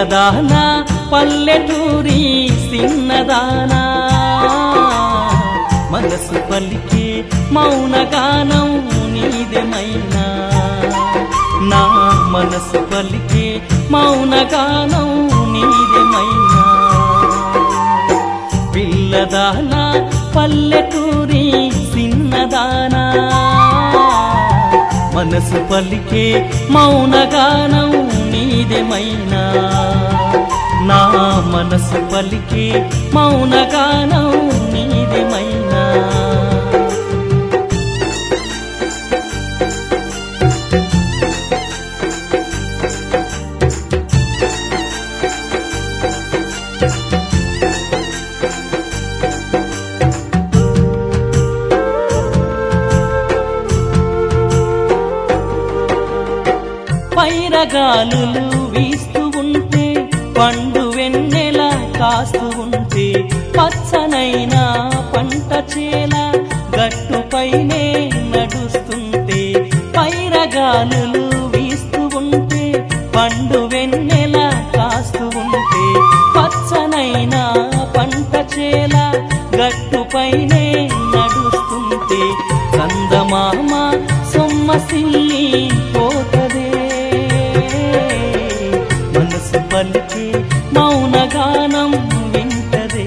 పిల్లదానా పల్లెటూరి సిన్నదానా మనసు పలికే మౌనగానం నీదెమైనా నా మనసు పలికే మౌనగానం నీదెమైనా పిల్లదానా పల్లెటూరి సిన్నదానా మనసు పలికే మౌనగానం నీదెమైనా నా మనసు పలికే మౌనగానం నీదెమైనా పైరగాలులు వీస్తూ ఉంటే పండు వెన్నెల కాస్తూ ఉంటే పచ్చనైన పంట చేల గట్టుపైనే నడుస్తుంటే పైరగాలులు వీస్తూ ఉంటే పండు వెన్నెల కాస్తూ ఉంటే పచ్చనైన పంట చేల గట్టుపైనే నడుస్తుంటే చందమామ సొమ్మసిల్లి పోతదే మనసు పలికే మౌనగానం వింటదే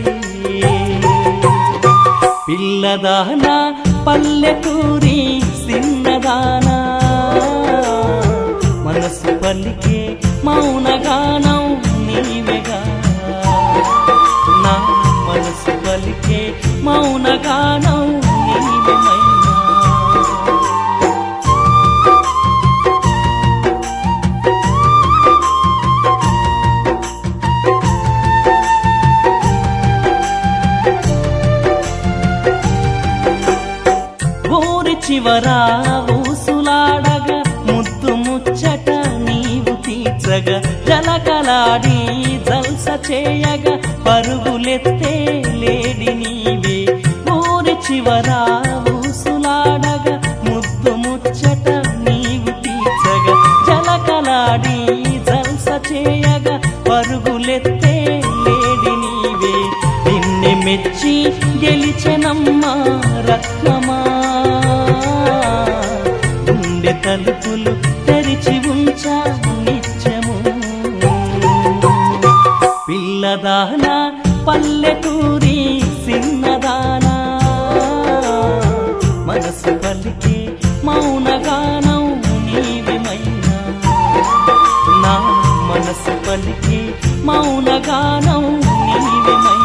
పిల్లదానా పల్లెటూరి సిన్నదానా మనసు పలికే మౌనగానం నీవెగా నా మనసు పలికే మౌనగానం నీవెమైనా ఊరి చివర ఊసులాడగా ముద్దు ముచ్చట నీవు తీర్చగా జలకలాడి జల్స చేయగా పరుగులెత్తే లేడి నీవే ఊరి చివర ఊసులాడగా ముద్దు ముచ్చట నీవు తీర్చగా జలకలాడి జల్స చేయగా పరుగులెత్తే లేడి నీవే నిన్నే మెచ్చి గెలిచెనమ్మా రత్నమా గుండె తలుపులు తెరిచి ఉంచా నిత్యము పిల్లదానా పల్లెటూరి సిన్నదానా మనసు పలికే మౌనగానం నీవిమైనా నా మనసు పలికే మౌనగానం నీవిమైనా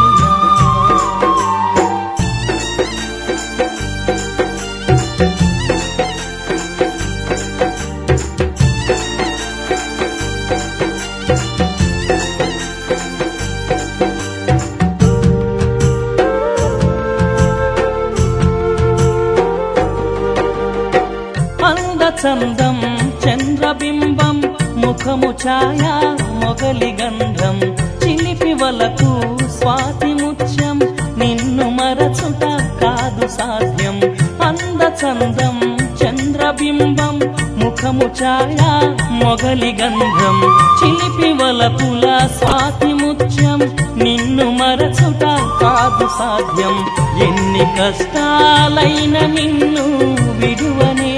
అందచందం చంద్రబింబం ముఖము ఛాయ మొగలి గంధం చిలిపి వలకు స్వాతి ముత్యం నిన్ను మరచుట కాదు సాధ్యం అందచందం చంద్రబింబం ముఖము ఛాయ మొగలి గంధం చిలిపి వలపుల స్వాతి ముత్యం నిన్ను మరచుట కాదు సాధ్యం ఎన్ని కష్టాలైన నిన్ను విడువనే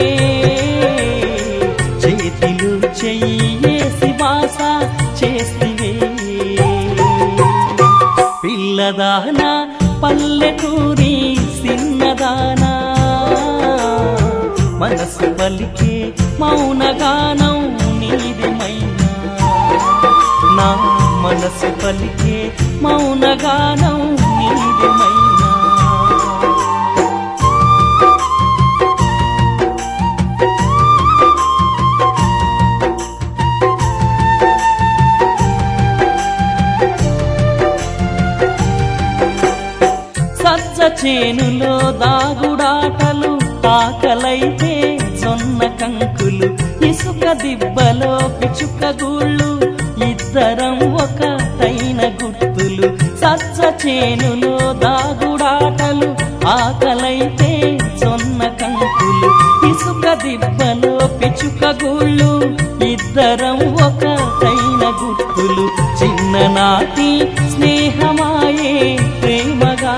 చేతిలు చెయ్యేసి బాస చేస్తివే పిల్లదానా పల్లెటూరి సిన్నదానా మనసు పలికే మౌనగానం నీదిమైనా నా మనసు పలికే మౌనగానం నీదిమైనా సజ్జ చేనులో దాగుడాటలు ఆకలైతే జొన్న కంకులు ఇసుక దిబ్బలో పిచుక గూళ్ళు ఇద్దరం ఒక తైన గుర్తులు సజ్జ చేనులో దాగుడాటలు ఆకలైతే జొన్న కంకులు ఇసుక దిబ్బలో పిచుక గూళ్ళు ఇద్దరం ఒక తైన గుర్తులు బ్రతుకులు చిన్ననాటి స్నేహమాయే ప్రేమగా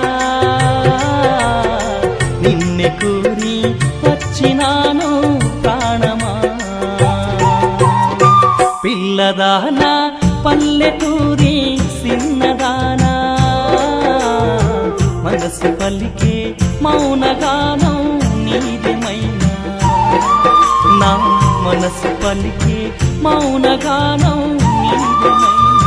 నిన్నె కోరి వచ్చినాను ప్రాణమా పిల్లదానా పల్లెటూరి సిన్నదానా మనసు పలికే మౌనగానం నీదిమైనా నా మనసు పలికే మౌనగానం నీదిమైనా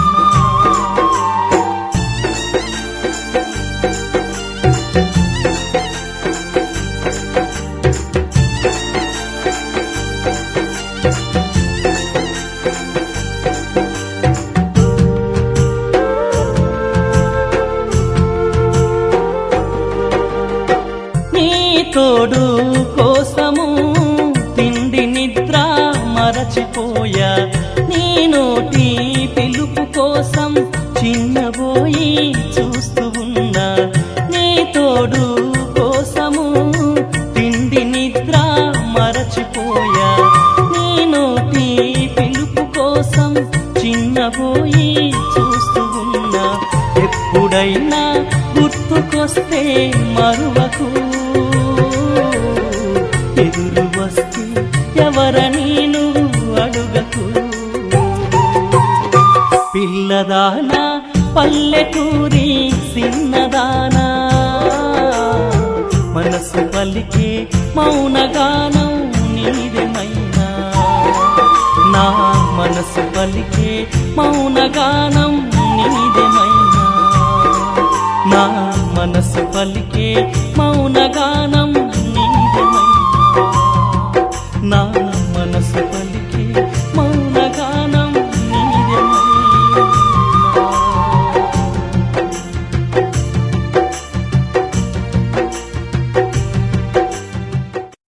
నీ తోడు కోసము తిండి నిద్ర మరచిపోయా నీ నోటి పిలుపు కోసం చిన్నబోయి చూస్తూ ఉన్నా నీ తోడు కోసము తిండి నిద్ర మరచిపోయా నీ నోటి పిలుపు కోసం చిన్నబోయి చూస్తూ ఉన్నా ఎప్పుడైనా గుర్తుకొస్తే మరువకు ఎదురు వస్తే ఎవరని నువ్వు అడుగకు పిల్లదానా పల్లెటూరి సిన్నదానా మనసు పలికే మౌనగానం నీదేమైనా నా మనసు పలికే మౌనగానం నీదేమైనా నా మనసు పలికే మౌనగానం